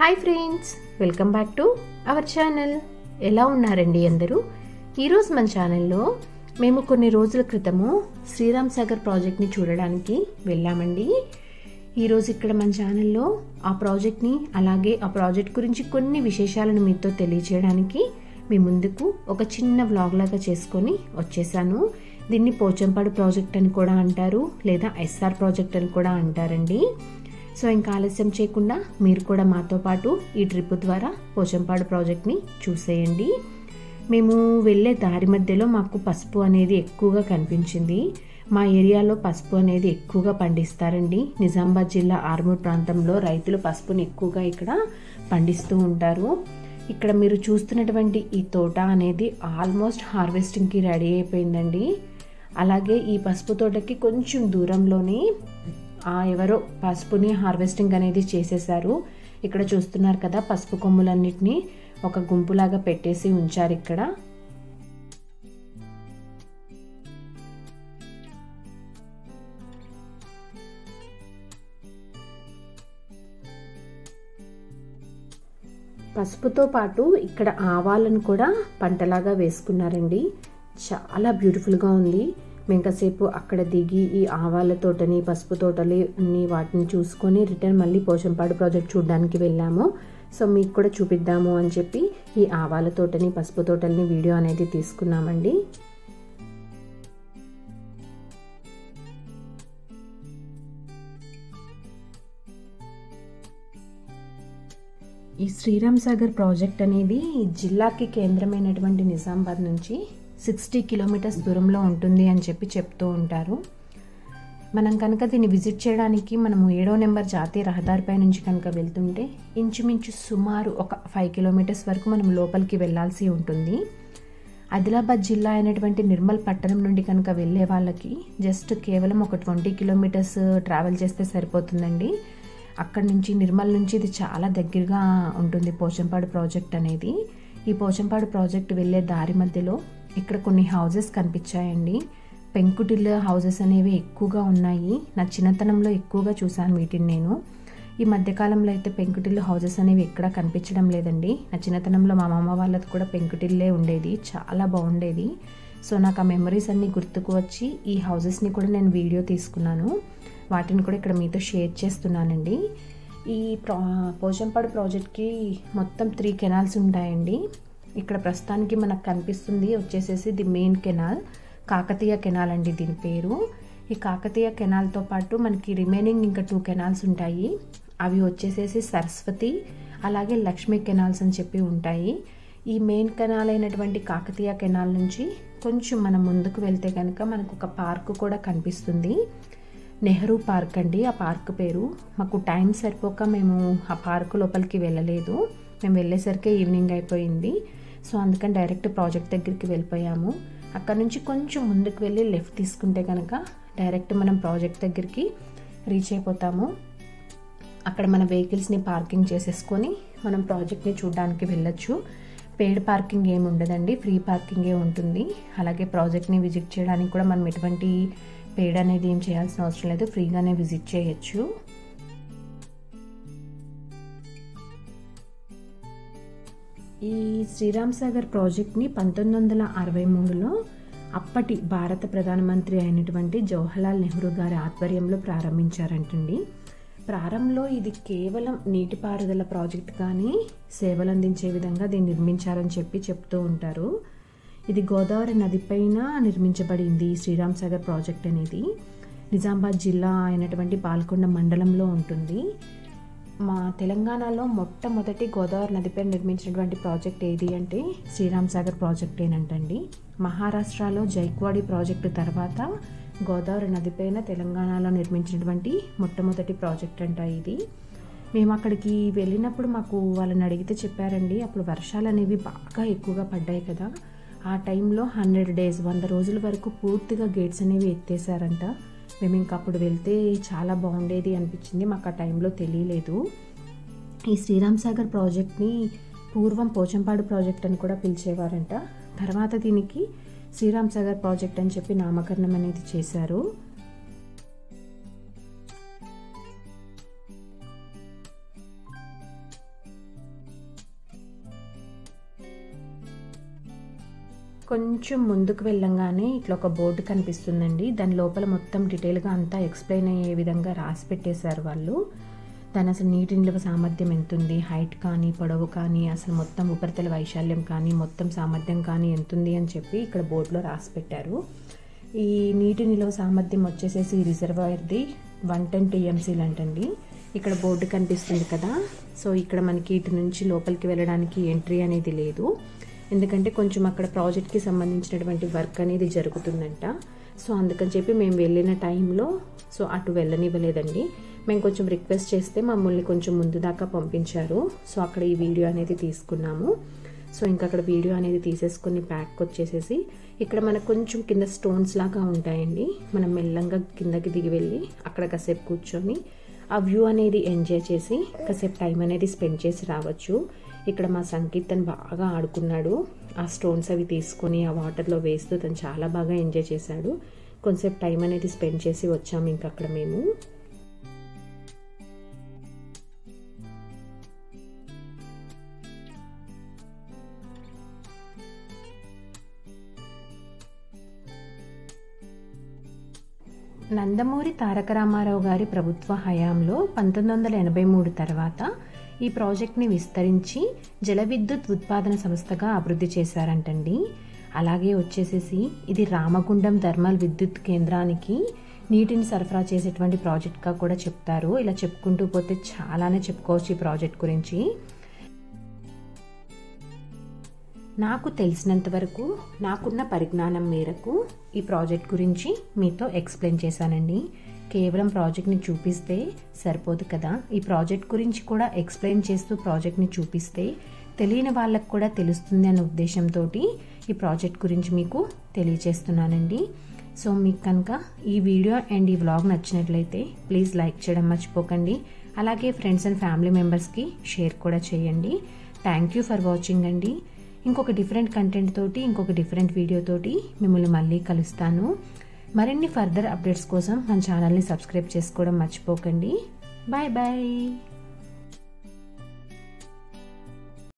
hi friends welcome back to our channel ఎలా ఉన్నారండి అందరూ ఈరోజు మన ఛానల్లో మేము కొన్ని రోజుల క్రితము శ్రీరామ్ సాగర్ ప్రాజెక్ట్ని చూడడానికి వెళ్ళామండి ఈరోజు ఇక్కడ మన ఛానల్లో ఆ ప్రాజెక్ట్ని అలాగే ఆ ప్రాజెక్ట్ గురించి కొన్ని విశేషాలను మీతో తెలియచేయడానికి మీ ముందుకు ఒక చిన్న వ్లాగ్ లాగా చేసుకొని వచ్చేసాను దీన్ని పోచంపాడు ప్రాజెక్ట్ అని కూడా అంటారు లేదా ఎస్ఆర్ ప్రాజెక్ట్ అని కూడా అంటారండి సో ఇంకా ఆలస్యం చేయకుండా మీరు కూడా మాతో పాటు ఈ ట్రిప్ ద్వారా పోచంపాడు ప్రాజెక్ట్ని చూసేయండి మేము వెళ్ళే దారి మధ్యలో మాకు పసుపు అనేది ఎక్కువగా కనిపించింది మా ఏరియాలో పసుపు అనేది ఎక్కువగా పండిస్తారండి నిజామాబాద్ జిల్లా ఆర్మూర్ ప్రాంతంలో రైతులు పసుపుని ఎక్కువగా ఇక్కడ పండిస్తూ ఉంటారు ఇక్కడ మీరు చూస్తున్నటువంటి ఈ తోట అనేది ఆల్మోస్ట్ హార్వెస్టింగ్కి రెడీ అయిపోయిందండి అలాగే ఈ పసుపు తోటకి కొంచెం దూరంలోనే ఎవరో పసుపుని హార్వెస్టింగ్ అనేది చేసేసారు ఇక్కడ చూస్తున్నారు కదా పసుపు కొమ్ములన్నిటినీ ఒక గుంపులాగా పెట్టేసి ఉంచారు ఇక్కడ పసుపుతో పాటు ఇక్కడ ఆవాలను కూడా పంటలాగా వేసుకున్నారండి చాలా బ్యూటిఫుల్గా ఉంది మేము కాసేపు అక్కడ దిగి ఈ ఆవాల తోటని పసుపు తోటలు అన్ని వాటిని చూసుకొని రిటర్న్ మళ్ళీ పోషంపాడు ప్రాజెక్ట్ చూడడానికి వెళ్ళాము సో మీకు కూడా చూపిద్దాము అని చెప్పి ఈ ఆవాల తోటని పసుపు తోటల్ని వీడియో అనేది తీసుకున్నామండి ఈ శ్రీరామ్ సాగర్ ప్రాజెక్ట్ అనేది జిల్లాకి కేంద్రమైనటువంటి నిజామాబాద్ నుంచి సిక్స్టీ కిలోమీటర్స్ దూరంలో ఉంటుంది అని చెప్పి చెప్తూ ఉంటారు మనం కనుక దీన్ని విజిట్ చేయడానికి మనము ఏడో నెంబర్ జాతీయ రహదారిపై నుంచి కనుక వెళ్తుంటే ఇంచుమించు సుమారు ఒక ఫైవ్ కిలోమీటర్స్ వరకు మనం లోపలికి వెళ్ళాల్సి ఉంటుంది ఆదిలాబాద్ జిల్లా అయినటువంటి నిర్మల్ పట్టణం నుండి కనుక వెళ్ళే వాళ్ళకి జస్ట్ కేవలం ఒక ట్వంటీ కిలోమీటర్స్ ట్రావెల్ చేస్తే సరిపోతుందండి అక్కడి నుంచి నిర్మల్ నుంచి ఇది చాలా దగ్గరగా ఉంటుంది పోచంపాడు ప్రాజెక్ట్ అనేది ఈ పోచంపాడు ప్రాజెక్ట్ వెళ్ళే దారి మధ్యలో ఇక్కడ కొన్ని హౌజెస్ కనిపించాయండి పెంకుటిల్ల హౌజెస్ అనేవి ఎక్కువగా ఉన్నాయి నా చిన్నతనంలో ఎక్కువగా చూశాను వీటిని నేను ఈ మధ్యకాలంలో అయితే పెంకుటిల్లు హౌజెస్ అనేవి ఎక్కడా కనిపించడం లేదండి నా చిన్నతనంలో మా అమ్మమ్మ వాళ్ళది కూడా పెంకుటిల్లే ఉండేది చాలా బాగుండేది సో నాకు ఆ మెమరీస్ అన్నీ గుర్తుకు వచ్చి ఈ హౌజెస్ని కూడా నేను వీడియో తీసుకున్నాను వాటిని కూడా ఇక్కడ మీతో షేర్ చేస్తున్నానండి ఈ ప్రా పోచంపాడు ప్రాజెక్ట్కి మొత్తం త్రీ కెనాల్స్ ఉంటాయండి ఇక్కడ ప్రస్తుతానికి మనకు కనిపిస్తుంది వచ్చేసేసి the main canal Kakatiya canal అండి దీని పేరు ఈ కాకతీయ కెనాల్తో పాటు మనకి రిమైనింగ్ ఇంకా టూ కెనాల్స్ ఉంటాయి అవి వచ్చేసేసి సరస్వతి అలాగే లక్ష్మీ కెనాల్స్ అని చెప్పి ఉంటాయి ఈ మెయిన్ కెనాల్ అయినటువంటి కాకతీయ కెనాల్ నుంచి కొంచెం మనం ముందుకు వెళ్తే కనుక మనకు ఒక పార్క్ కూడా కనిపిస్తుంది నెహ్రూ పార్క్ అండి ఆ పార్క్ పేరు మాకు టైం సరిపోక మేము ఆ పార్క్ లోపలికి వెళ్ళలేదు మేము వెళ్ళేసరికి ఈవినింగ్ అయిపోయింది సో అందుకని డైరెక్ట్ ప్రాజెక్ట్ దగ్గరికి వెళ్ళిపోయాము అక్కడ నుంచి కొంచెం ముందుకు వెళ్ళి లెఫ్ట్ తీసుకుంటే కనుక డైరెక్ట్ మనం ప్రాజెక్ట్ దగ్గరికి రీచ్ అయిపోతాము అక్కడ మన వెహికల్స్ని పార్కింగ్ చేసేసుకొని మనం ప్రాజెక్ట్ని చూడడానికి వెళ్ళొచ్చు పెయిడ్ పార్కింగ్ ఏమి ఉండదండి ఫ్రీ పార్కింగే ఉంటుంది అలాగే ప్రాజెక్ట్ని విజిట్ చేయడానికి కూడా మనం ఎటువంటి పెయిడ్ అనేది ఏం చేయాల్సిన అవసరం లేదు ఫ్రీగానే విజిట్ చేయొచ్చు ఈ శ్రీరామ్ సాగర్ ప్రాజెక్ట్ని పంతొమ్మిది వందల అరవై మూడులో అప్పటి భారత ప్రధానమంత్రి అయినటువంటి జవహర్లాల్ నెహ్రూ గారి ఆధ్వర్యంలో ప్రారంభించారంటండి ప్రారంభంలో ఇది కేవలం నీటిపారుదల ప్రాజెక్ట్ కానీ సేవలు అందించే విధంగా దీన్ని నిర్మించారని చెప్పి చెప్తూ ఉంటారు ఇది గోదావరి నదిపైన నిర్మించబడింది శ్రీరామ్ సాగర్ ప్రాజెక్ట్ అనేది నిజామాబాద్ జిల్లా అయినటువంటి పాల్కొండ మండలంలో ఉంటుంది మా తెలంగాణలో మొట్టమొదటి గోదావరి నదిపై నిర్మించినటువంటి ప్రాజెక్ట్ ఏది అంటే శ్రీరామ్ సాగర్ ప్రాజెక్ట్ ఏనంటండి మహారాష్ట్రలో జైక్వాడి ప్రాజెక్టు తర్వాత గోదావరి నదిపైన తెలంగాణలో నిర్మించినటువంటి మొట్టమొదటి ప్రాజెక్ట్ అంట ఇది మేము అక్కడికి వెళ్ళినప్పుడు మాకు వాళ్ళని అడిగితే చెప్పారండి అప్పుడు వర్షాలు అనేవి బాగా ఎక్కువగా పడ్డాయి కదా ఆ టైంలో హండ్రెడ్ డేస్ వంద రోజుల వరకు పూర్తిగా గేట్స్ అనేవి ఎత్తేసారంట మేము ఇంకా అప్పుడు వెళ్తే చాలా బాగుండేది అనిపించింది మాకు ఆ టైంలో తెలియలేదు ఈ శ్రీరామ్ సాగర్ ప్రాజెక్ట్ని పూర్వం పోచంపాడు ప్రాజెక్ట్ అని కూడా పిలిచేవారంట తర్వాత దీనికి శ్రీరామ్ సాగర్ ప్రాజెక్ట్ అని చెప్పి నామకరణం అనేది చేశారు కొంచెం ముందుకు వెళ్ళంగానే ఇట్లా ఒక బోర్డు కనిపిస్తుందండి దాని లోపల మొత్తం డీటెయిల్గా అంతా ఎక్స్ప్లెయిన్ అయ్యే విధంగా రాసి పెట్టేశారు వాళ్ళు దాని అసలు నీటి నిల్వ సామర్థ్యం ఎంత ఉంది హైట్ కానీ పొడవు కానీ అసలు మొత్తం ఉపరితల వైశాల్యం కానీ మొత్తం సామర్థ్యం కానీ ఎంత ఉంది అని చెప్పి ఇక్కడ బోర్డులో రాసి పెట్టారు ఈ నీటి నిల్వ సామర్థ్యం వచ్చేసేసి రిజర్వాయర్ది వన్ టెన్ టీఎంసీలు అంటండి ఇక్కడ బోర్డు కనిపిస్తుంది కదా సో ఇక్కడ మనకి ఇటు నుంచి లోపలికి వెళ్ళడానికి ఎంట్రీ అనేది లేదు ఎందుకంటే కొంచెం అక్కడ ప్రాజెక్ట్కి సంబంధించినటువంటి వర్క్ అనేది జరుగుతుందంట సో అందుకని చెప్పి మేము వెళ్ళిన టైంలో సో అటు వెళ్ళనివ్వలేదండి మేము కొంచెం రిక్వెస్ట్ చేస్తే మమ్మల్ని కొంచెం ముందు దాకా పంపించారు సో అక్కడ ఈ వీడియో అనేది తీసుకున్నాము సో ఇంకా అక్కడ వీడియో అనేది తీసేసుకొని ప్యాక్ వచ్చేసేసి ఇక్కడ మనకు కొంచెం కింద స్టోన్స్ లాగా ఉంటాయండి మనం మెల్లంగా కిందకి దిగి వెళ్ళి అక్కడ కాసేపు కూర్చొని ఆ వ్యూ అనేది ఎంజాయ్ చేసి కాసేపు టైం అనేది స్పెండ్ చేసి రావచ్చు ఇక్కడ మా సంగీత్ తను బాగా ఆడుకున్నాడు ఆ స్టోన్స్ అవి తీసుకొని ఆ వాటర్లో వేస్తూ తను చాలా బాగా ఎంజాయ్ చేశాడు కొంచెంసేపు టైం అనేది స్పెండ్ చేసి వచ్చాము ఇంకా అక్కడ మేము నందమూరి తారక రామారావు గారి ప్రభుత్వ హయాంలో పంతొమ్మిది వందల ఎనభై మూడు తర్వాత ఈ ప్రాజెక్ట్ని విస్తరించి జల విద్యుత్ ఉత్పాదన సంస్థగా అభివృద్ధి చేశారంటండి అలాగే వచ్చేసేసి ఇది రామగుండం థర్మల్ విద్యుత్ కేంద్రానికి నీటిని సరఫరా చేసేటువంటి ప్రాజెక్ట్గా కూడా చెప్తారు ఇలా చెప్పుకుంటూ పోతే చాలానే చెప్పుకోవచ్చు ఈ ప్రాజెక్ట్ గురించి నాకు తెలిసినంత వరకు నాకున్న పరిజ్ఞానం మేరకు ఈ ప్రాజెక్ట్ గురించి మీతో ఎక్స్ప్లెయిన్ చేశానండి కేవలం ప్రాజెక్ట్ని చూపిస్తే సరిపోదు కదా ఈ ప్రాజెక్ట్ గురించి కూడా ఎక్స్ప్లెయిన్ చేస్తూ ప్రాజెక్ట్ని చూపిస్తే తెలియని వాళ్ళకు కూడా తెలుస్తుంది అనే ఉద్దేశంతో ఈ ప్రాజెక్ట్ గురించి మీకు తెలియజేస్తున్నానండి సో మీకు కనుక ఈ వీడియో అండ్ ఈ వ్లాగ్ నచ్చినట్లయితే ప్లీజ్ లైక్ చేయడం మర్చిపోకండి అలాగే ఫ్రెండ్స్ అండ్ ఫ్యామిలీ మెంబర్స్కి షేర్ కూడా చేయండి థ్యాంక్ యూ ఫర్ వాచింగ్ అండి ఇంకొక డిఫరెంట్ కంటెంట్ తోటి ఇంకొక డిఫరెంట్ వీడియో తోటి మిమ్మల్ని మళ్ళీ కలుస్తాను మరిన్ని ఫర్దర్ అప్డేట్స్ కోసం మన ఛానల్ని సబ్స్క్రైబ్ చేసుకోవడం మర్చిపోకండి బాయ్ బాయ్